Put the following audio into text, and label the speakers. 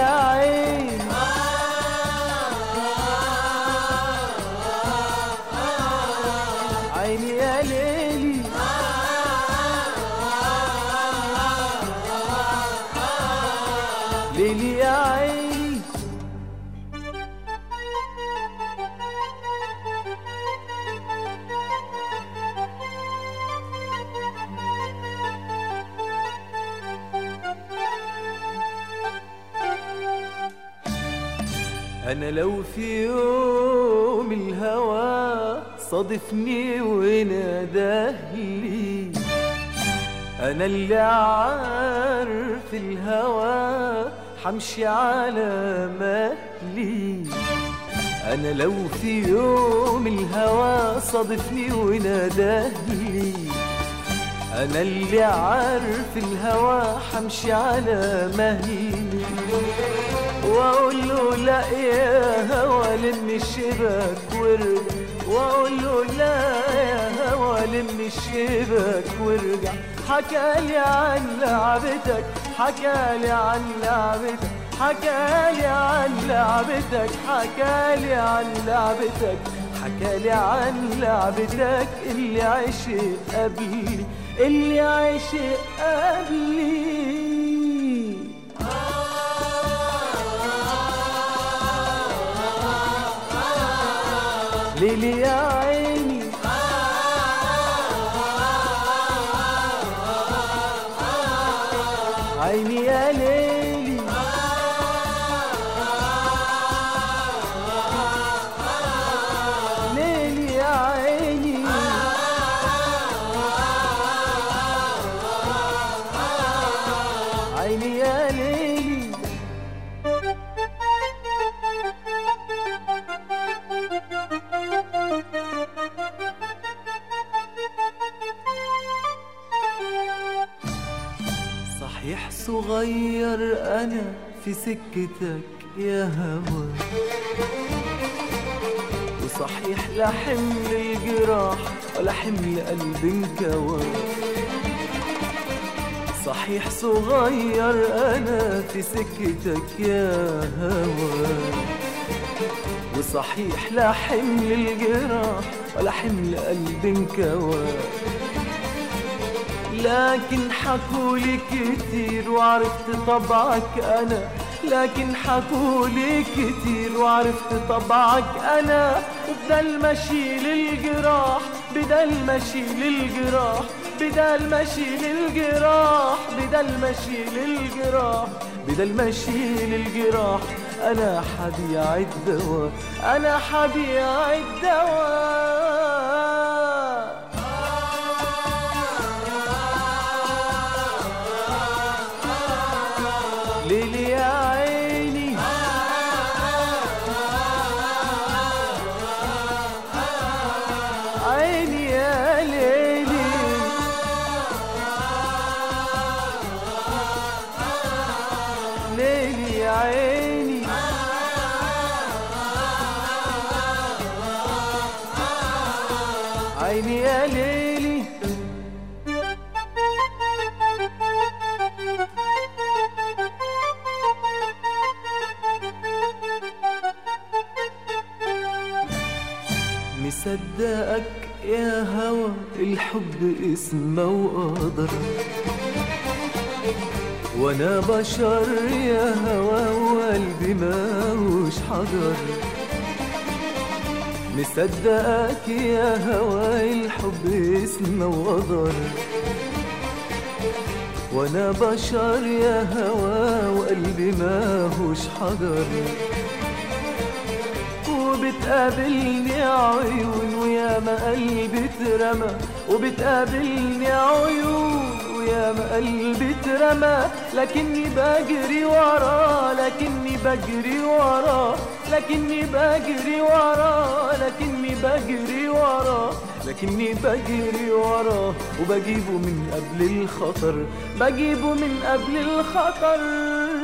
Speaker 1: عين عيني يا ليلي ليلي يا عيني أنا لو في يوم الهوى صادفني وناداه لي أنا اللي عارف الهوى حمشي على مهلي أنا لو في يوم الهوى صادفني وناداه لي أنا اللي عارف الهوى حمشي على مهلي واقول له لا يا هوى لم الشبك وارجع واقول له لا يا هوى لم الشبك وارجع حكالي عن لعبتك حكالي عن لعبتك حكالي عن لعبتك حكالي عن لعبتك حكالي عن لعبتك اللي عشق قبلي اللي عشق قبلي ليلي يا عيني عيني يا ليلي ليلي يا عيني عيني يا ليلي صحيح صغير أنا في سكتك يا هوى وصحيح لا حمل الجراح ولا حمل قلب انكوى صحيح صغير أنا في سكتك يا هوى وصحيح لا حمل الجراح ولا حمل قلب انكوى لكن حكولي كتير وعرفت طبعك انا لكن حكولي كتير وعرفت طبعك انا وبدل ما اشيل الجراح بدل ما اشيل الجراح بدل ما اشيل الجراح بدل ما اشيل الجراح بدل ما اشيل الجراح انا حبيع الدواء انا حبيع الدواء ليلي يا عيني عيني يا ليلي ليلي يا عيني عيني يا ليلي مصدقك يا هوى الحب اسمه وقدر وانا بشر يا هوى وقلبي ماهوش حجر مصدقك يا هوى الحب اسمه وقدر وانا بشر يا هوى وقلبي ماهوش حجر وبتقابلني عيون ويا ما قلبي اترمى وبتقابلني عيون ويا ما قلبي اترمى لكني بجري وراه لكني بجري وراه لكني بجري وراه لكني بجري وراه لكني بجري وراه وبجيبه من قبل الخطر بجيبه من قبل الخطر